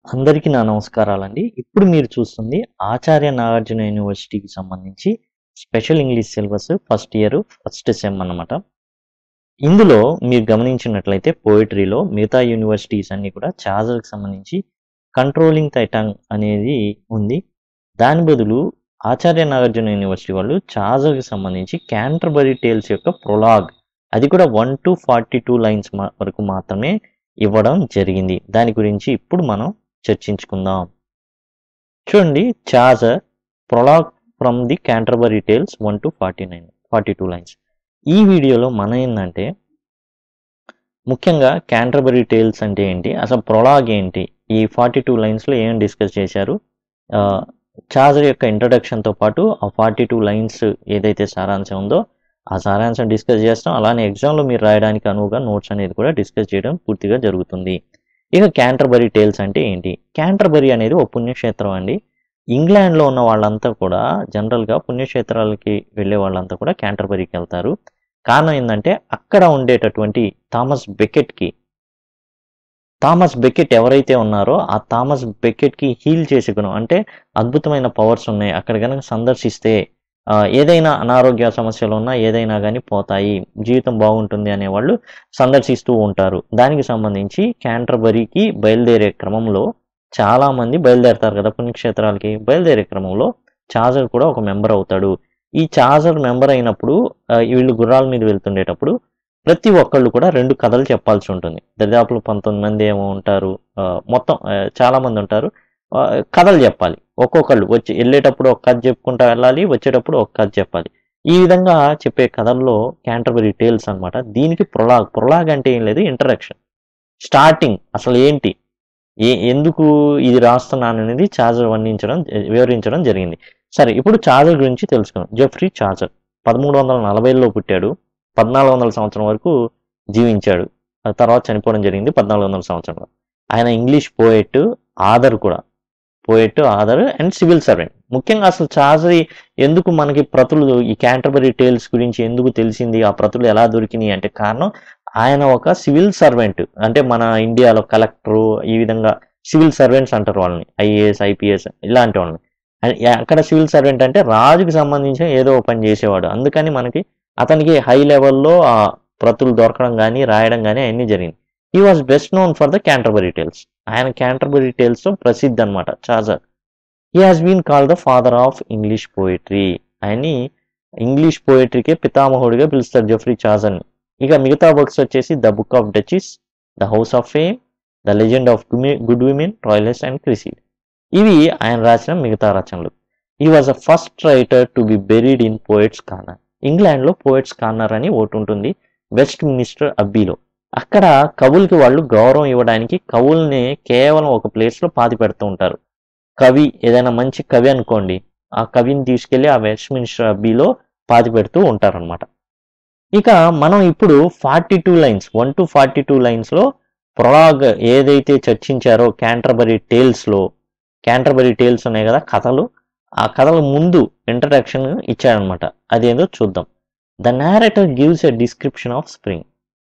అందరికీ నా నమస్కారాలండి. ఇప్పుడు మీరు చూస్తుంది ఆచార్య నాగార్జున యూనివర్సిటీకి సంబంధించి special English syllabus first year first sem అన్నమాట. ఇందులో మీరు గమనించినట్లయితే పోయెట్రీలో మిగతా యూనివర్సిటీస్ అన్నీ కూడా చాజర్‌కి సంబంధించి కంట్రోలింగ్ థై టంగ్ అనేది ఉంది. దాని బదులు ఆచార్య నాగార్జున యూనివర్సిటీ వాళ్ళు చాజర్‌కి సంబంధించి క్యాంటర్బరీ టేల్స్ యొక్క ప్రొలాగ్ అది కూడా 1-42 లైన్స్ మ వరకు మాత్రమే ఇవ్వడం జరిగింది. దాని గురించి ఇప్పుడు మనం చర్చించుకుందాం. చూడండి Chaucer prologue from the Canterbury Tales 1-49 42 lines. ఈ వీడియోలో మనం ఏందంటే ముఖ్యంగా క్యాంటర్బరీ టేల్స్ అంటే ఏంటి? అసలు ప్రొలాగ్ ఏంటి? ఈ 42 లైన్స్‌లో ఏం డిస్కస్ చేశారు? ఆహ్, చాజర్ యొక్క ఇంట్రడక్షన్‌తో పాటు ఆ 42 లైన్స్ ఏదైతే సారాంశం ఉందో ఆ సారాంశం డిస్కస్ చేస్తాం. అలానే ఎగ్జామ్‌లో మీరు రాయడానికి అనువుగా నోట్స్ అనేది కూడా డిస్కస్ చేయడం పూర్తిగా జరుగుతుంది. ఇక క్యాంటర్బరీ టేల్స్ అంటే ఏంటి? క్యాంటర్బరీ అనేది ఒక పుణ్యక్షేత్రం అండి. ఇంగ్లాండ్‌లో ఉన్న వాళ్ళంతా కూడా జనరల్‌గా పుణ్యక్షేత్రాలకి వెళ్ళే వాళ్ళంతా కూడా క్యాంటర్బరీకి వెళ్తారు. కారణం ఏందంటే అక్కడ ఉండేటటువంటి థామస్ బెకెట్‌కి థామస్ బెకెట్ ఎవరైతే ఉన్నారో ఆ థామస్ బెకెట్‌కి హీల్ చేసే గుణం అంటే అద్భుతమైన పవర్స్ ఉన్నాయి. అక్కడ గనక సందర్శిస్తే ఆహ్, ఏదైనా అనారోగ్య సమస్యలు ఉన్నా ఏదైనా గాని పోతాయి. జీవితం బాగుంటుంది అనేవాళ్ళు సందర్శిస్తూ ఉంటారు. దానికి సంబంధించి క్యాంటర్బరీకి బయలుదేరే క్రమంలో చాలామంది బయలుదేరతారు కదా! పుణ్యక్షేత్రాలకి. బయలుదేరే క్రమంలో చాజర్ కూడా ఒక మెంబర్ అవుతాడు. ఈ చాజర్ మెంబర్ అయినప్పుడు ఆహ్, వీళ్ళు గుర్రాల మీద వెళ్తుండేటప్పుడు ప్రతి ఒక్కళ్ళు కూడా 2 కథలు చెప్పాల్సి ఉంటుంది. దరిదాపులో 19 మంది ఏమో ఉంటారు. ఆహ్, మొత్తం ఆహ్, చాలామంది ఉంటారు. ఆహ్, కథలు చెప్పాలి. ఒక్కొక్కళ్ళు వచ్చి ఎళ్ళేటప్పుడు ఒక కథ చెప్పుకుంటా వెళ్ళాలి. వచ్చేటప్పుడు ఒక కథ చెప్పాలి. ఈ విధంగా చెప్పే కథల్లో క్యాంటర్బరీ టేల్స్ అన్నమాట. దీనికి ప్రొలాగ్. ప్రొలాగ్ అంటే ఏం లేదు ఇంట్రడక్షన్. స్టార్టింగ్ అసలు ఏంటి? ఎ ఎందుకు ఇది రాస్తున్నాననేది చాజర్ వర్ణించడం వివరించడం జరిగింది. సరే ఇప్పుడు చాజర్ గురించి తెలుసుకుందాం. జెఫ్రీ చాజర్ 1340లో పుట్టాడు. 1400 సంవత్సరం వరకు జీవించాడు. ఆ తర్వాత చనిపోవడం జరిగింది 1400 సంవత్సరంలో. ఆయన ఇంగ్లీష్ పోయెట్, ఆథర్ కూడా. Poet, author and civil servant. ముఖ్యంగా అసలు చాజరి ఎందుకు మనకి ప్రతులు ఈ క్యాంటర్బరీ టేల్స్ గురించి ఎందుకు తెలిసింది? ఆ ప్రతులు ఎలా దొరికినాయి అంటే కారణం ఆయన ఒక సివిల్ సర్వెంట్. అంటే మన ఇండియాలో కలెక్టరు ఈ విధంగా సివిల్ సర్వెంట్స్ అంటారు వాళ్ళని. ఐఏఎస్, ఐపీఎస్ ఇలాంటి వాళ్ళని. ఆహ్, అక్కడ సివిల్ సర్వెంట్ అంటే రాజుకి సంబంధించిన ఏదో ఒక పని చేసేవాడు. అందుకని మనకి అతనికి హై లెవెల్‌లో ఆ ప్రతులు దొరకడం గాని, రాయడం గాని అయన్నీ జరిగింది. He was best known for the Canterbury Tales. ఆయన క్యాంటర్బరీ టేల్స్‌తో ప్రసిద్ధి అన్నమాట Chaucer. He has been called the father of English poetry. ఆయన్ని ఇంగ్లీష్ పోయెట్రీకే పితామహుడిగా పిలుస్తారు జెఫ్రీ చాజర్‌ని. ఇక మిగతా వర్క్స్ వచ్చేసి the book of duchess, the house of fame, the legend of గుమి గుడ్ విమెన్, రాయలిస్ట్ అండ్ క్రిసీడ్. ఇవి ఆయన రాసిన మిగతా రచనలు. He was the first writer to be buried in poets corner. ఇంగ్లాండ్‌లో పోయెట్స్ కార్నర్ అని ఒకటుంటుంది. వెస్ట్ మినిస్టర్ అబ్బీలో. అక్కడ కవులకి వాళ్ళు గౌరవం ఇవ్వడానికి కవుల్ని కేవలం ఒక ప్లేస్‌లో పాతిపెడుతూ ఉంటారు. కవి ఏదైనా మంచి కవి అనుకోండి. ఆ కవిని తీసుకెళ్ళి ఆ వెస్ట్ మినిస్టర్ అబ్బీలో పాతిపెడుతూ ఉంటారన్నమాట. ఇక మనం ఇప్పుడు 42 లైన్స్ 1-42 లైన్స్‌లో ప్రొలాగ్ ఏదైతే చర్చించారో క్యాంటర్బరీ టేల్స్‌లో క్యాంటర్బరీ టేల్స్ ఉన్నాయి కదా! కథలు. ఆ కథల ముందు ఇంట్రడక్షన్ ఇచ్చాడన్నమాట. అదేందో చూద్దాం. The narrator gives a description of spring.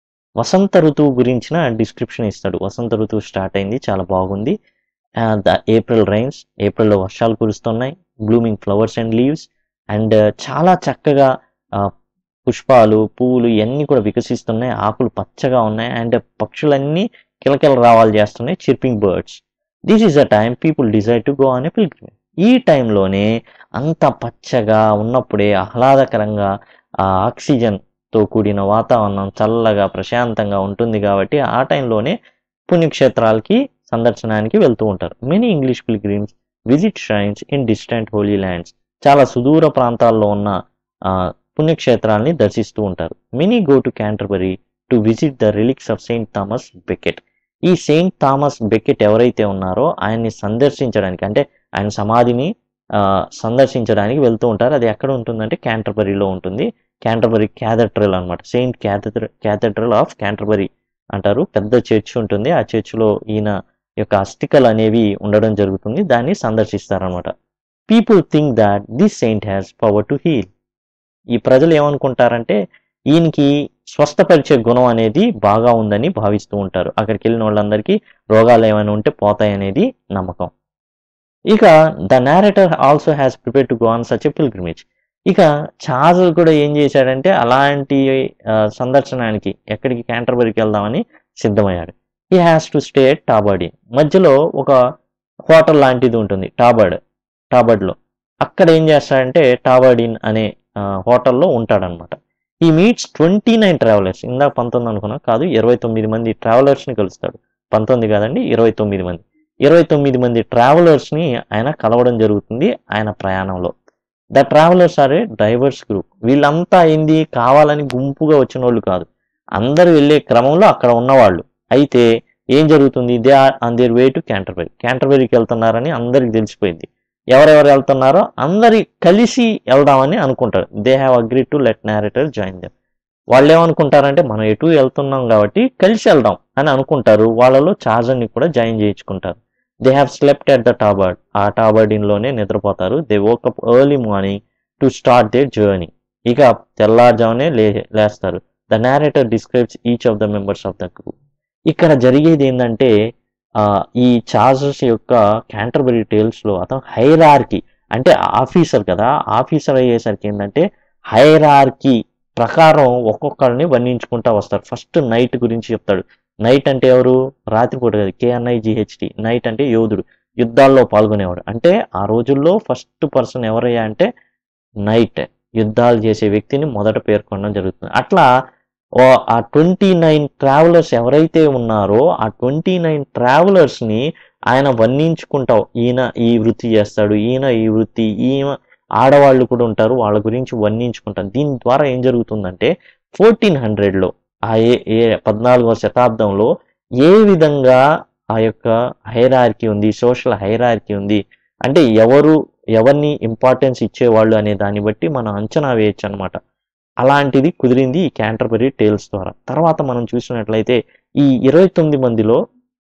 వసంత ఋతువు గురించిన డిస్క్రిప్షన్ ఇస్తాడు. వసంత ఋతువు స్టార్ట్ అయింది. చాలా బాగుంది. ఆహ్, ద ఏప్రిల్ రైన్స్ ఏప్రిల్‌లో వర్షాలు కురుస్తున్నాయి. Blooming flowers and leaves and చాలా చక్కగా ఆహ్, పుష్పాలు, పువ్వులు ఇయన్నీ కూడా వికసిస్తున్నాయి. ఆకులు పచ్చగా ఉన్నాయి. అండ్ పక్షులన్నీ కిలకిల రావాలు చేస్తున్నాయి. Chirping birds. This is the time people decide to go on a pilgrimage. ఈ టైంలోనే అంత పచ్చగా ఉన్నప్పుడే ఆహ్లాదకరంగా ఆ ఆక్సిజన్‌తో కూడిన వాతావరణం చల్లగా ప్రశాంతంగా ఉంటుంది కాబట్టి ఆ టైంలోనే పుణ్యక్షేత్రాలకి సందర్శనానికి వెళ్తూ ఉంటారు. Many English pilgrims visit shrines in distant holy lands. చాలా సుదూర ప్రాంతాల్లో ఉన్న ఆహ్, పుణ్యక్షేత్రాల్ని దర్శిస్తూ ఉంటారు. Many go to Canterbury to visit the relics of Saint Thomas Becket. ఈ సెయింట్ థామస్ బెకెట్ ఎవరైతే ఉన్నారో ఆయన్ని సందర్శించడానికి అంటే ఆయన సమాధిని ఆహ్, సందర్శించడానికి వెళ్తూ ఉంటారు. అది ఎక్కడ ఉంటుందంటే క్యాంటర్బరీలో ఉంటుంది. క్యాంటర్బరీ క్యాథెడ్రల్ అన్నమాట. Saint cathedral cathedral of Canterbury అంటారు. పెద్ద చర్చ్ ఉంటుంది. ఆ చర్చ్‌లో ఈయన యొక్క అస్థికలు అనేవి ఉండడం జరుగుతుంది. దాన్ని సందర్శిస్తారన్నమాట. People think that this saint has power to heal. ఈ ప్రజలు ఏమనుకుంటారంటే ఈయనకి స్వస్థపరిచే గుణం అనేది బాగా ఉందని భావిస్తూ ఉంటారు అక్కడికి వెళ్ళిన వాళ్ళందరికీ రోగాలు ఏమైనా ఉంటే పోతాయి అనేది నమ్మకం ఇక the narrator also has prepare to go on such a pilgrimage ఇక చార్జ్ కూడా ఏం చేశాడంటే అలాంటి ఆ, సందర్శనానికి ఎక్కడికి క్యాంటర్బరీకి వెళ్దామని సిద్ధమయ్యాడు he has to stay at Tabard Inn మధ్యలో ఒక హోటల్ లాంటిది ఉంటుంది టాబర్డ్ టాబర్డ్లో అక్కడ ఏం చేస్తాడంటే టాబర్డిన్ అనే ఆ, హోటల్లో ఉంటాడనమాట ఈ మీట్స్ ట్వంటీ నైన్ ట్రావెలర్స్ ఇందాక పంతొమ్మిది అనుకున్నా కాదు ఇరవై తొమ్మిది మంది ట్రావెలర్స్ని కలుస్తాడు పంతొమ్మిది కాదండి ఇరవై తొమ్మిది మంది ఇరవై తొమ్మిది మంది ట్రావెలర్స్ని ఆయన కలవడం జరుగుతుంది ఆయన ప్రయాణంలో the travellers are a drivers group వీళ్ళంతా ఏంది కావాలని గుంపుగా వచ్చిన వాళ్ళు కాదు అందరూ వెళ్ళే క్రమంలో అక్కడ ఉన్నవాళ్ళు అయితే ఏం జరుగుతుంది they are on their way to Canterbury క్యాంటర్బరీకి వెళ్తున్నారని అందరికి తెలిసిపోయింది ఎవరెవరు వెళ్తున్నారో అందరి కలిసి వెళ్దామని అనుకుంటారు they have agree to let narrator join them వాళ్ళు ఏమనుకుంటారంటే మనం ఎటు వెళ్తున్నాం కాబట్టి కలిసి వెళ్దాం అని అనుకుంటారు వాళ్ళలో చార్జర్ని కూడా జాయిన్ చేయించుకుంటారు they have slept at the Tabard ఆ టాబర్డిన్లోనే నిద్రపోతారు they woke up early morning to start their journey ఇక తెల్లారుజామునే లే లేస్తారు the narrator describes each of the members of the group ఇక్కడ జరిగేది ఏంటంటే ఆ, ఈ చార్జెస్ యొక్క క్యాంటర్బరీ టేల్స్లో అతను హైరార్కీ అంటే ఆఫీసర్ కదా ఆఫీసర్ అయ్యేసరికి ఏంటంటే హైరార్కీ ప్రకారం ఒక్కొక్కరిని వర్ణించుకుంటా వస్తారు ఫస్ట్ నైట్ గురించి చెప్తాడు నైట్ అంటే ఎవరు రాత్రిపూట కదా కేఎన్ఐ జిహెచ్టి నైట్ అంటే యోధుడు యుద్ధాల్లో పాల్గొనేవాడు అంటే ఆ రోజుల్లో ఫస్ట్ పర్సన్ ఎవరయ్యా అంటే నైట్ యుద్ధాలు చేసే వ్యక్తిని మొదట పేర్కొనడం జరుగుతుంది అట్లా ఓ ఆ ట్వంటీ నైన్ ట్రావెలర్స్ ఎవరైతే ఉన్నారో ఆ ట్వంటీ నైన్ ట్రావెలర్స్ని ఆయన వర్ణించుకుంటావు ఈయన ఈ వృత్తి చేస్తాడు ఈయన ఈ వృత్తి ఈయన ఆడవాళ్ళు కూడా ఉంటారు వాళ్ళ గురించి వర్ణించుకుంటారు దీని ద్వారా ఏం జరుగుతుందంటే ఫోర్టీన్ హండ్రెడ్లో ఆ ఏ ఏ పద్నాలుగవ శతాబ్దంలో ఏ విధంగా ఆ యొక్క హైరార్కీ ఉంది సోషల్ హైరార్కీ ఉంది అంటే ఎవరు ఎవరిని ఇంపార్టెన్స్ ఇచ్చేవాళ్ళు అనే దాన్ని బట్టి మనం అంచనా వేయచ్చు అనమాట అలాంటిది కుదిరింది ఈ క్యాంటర్బరీ టేల్స్ ద్వారా తర్వాత మనం చూసినట్లయితే ఈ ఇరవై తొమ్మిది మందిలో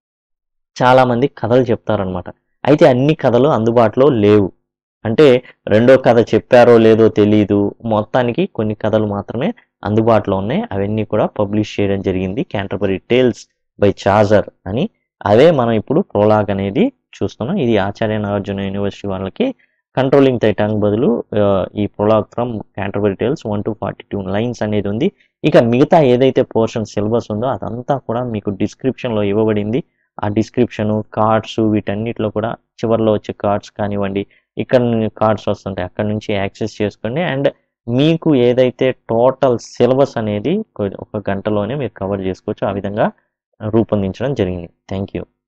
చాలా మంది కథలు చెప్తారనమాట అయితే అన్ని కథలు అందుబాటులో లేవు అంటే రెండో కథ చెప్పారో లేదో తెలియదు మొత్తానికి కొన్ని కథలు మాత్రమే అందుబాటులో ఉన్నాయి అవన్నీ కూడా పబ్లిష్ చేయడం జరిగింది క్యాంటర్బరీ టేల్స్ బై చార్జర్ అని అవే మనం ఇప్పుడు ప్రోలాగ్ అనేది చూస్తున్నాం ఇది ఆచార్య నాగార్జున యూనివర్సిటీ వాళ్ళకి కంట్రోలింగ్ టంగ్ బదులు ఆ, ఈ prologue from Canterbury Tales one to forty two lines అనేది ఉంది ఇక మిగతా ఏదైతే పోర్షన్ సిలబస్ ఉందో అదంతా కూడా మీకు డిస్క్రిప్షన్లో ఇవ్వబడింది ఆ డిస్క్రిప్షను కార్డ్స్ వీటన్నిటిలో కూడా చివరిలో వచ్చే కార్డ్స్ కానివ్వండి ఇక్కడ కార్డ్స్ వస్తుంటాయి అక్కడ నుంచి యాక్సెస్ చేసుకోండి అండ్ మీకు ఏదైతే టోటల్ సిలబస్ అనేది కొ- ఒక గంటలోనే మీరు కవర్ చేసుకోవచ్చు ఆ విధంగా రూపొందించడం జరిగింది థ్యాంక్ యూ